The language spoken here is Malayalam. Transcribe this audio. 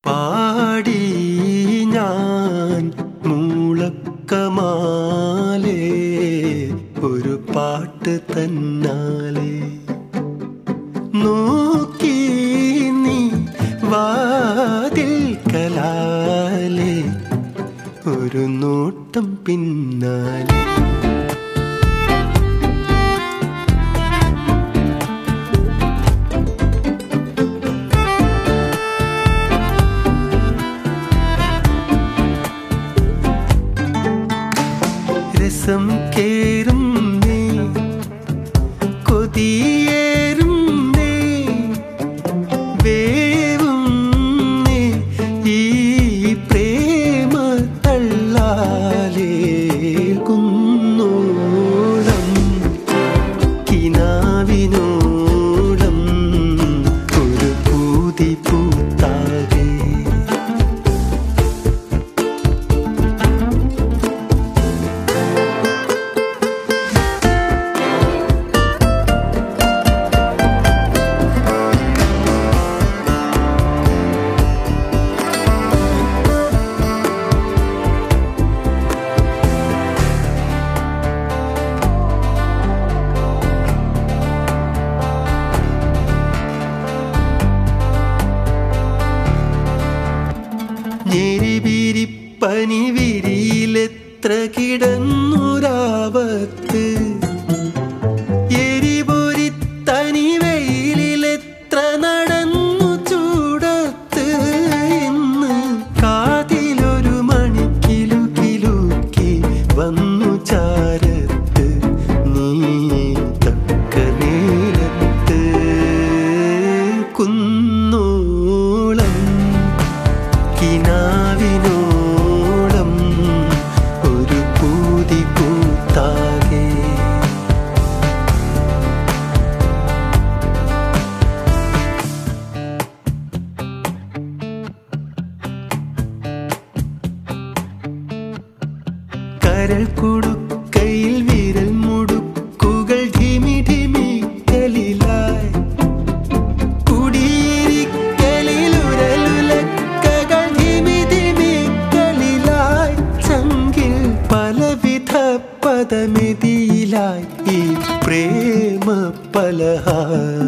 പാടി ഞാൻ മൂളക്കമാലേ ഒരു പാട്ട് തന്നാലേ നോക്കി നീ വാതിൽ കലാലേ ഒരു നോട്ടം പിന്നാലെ രസം കേറും നീ കൊതിയേറും നീ വേവും നീ ഈ പ്രേമ തള്ളാലേ കുന്നോളം കിനാവിനോളം ഒരു പൂതി പൂത്താകേ ഞെരിപിരിപ്പനി വിരിയിലെത്ര കിടന്നുരാവത്ത് എരിപൊരി തനി വെയിലിലെത്ര നടന്നു ചൂടത്ത് ഇന്ന് കാതിലൊരു മണിക്കിലു കിലുക്കി വന്നു ചാരത്ത് നീ തക്ക നേരത്ത് കുന്നോളം കിനാവിനോളം ഒരു പൂതി പൂത്താകെ കരൾ കുടുക്കയിൽ വിരൽ മുടുക്കുകൾ ധിമി ധിമിക്കലിലായി കുടിയിരിക്കലിൽ ഉരലുലക്കകൾ ധിമി ധിമിക്കലിലായി ചങ്കിൽ പലവിധ പദമിതിയിലായി ഈ പ്രേമ പലഹാരം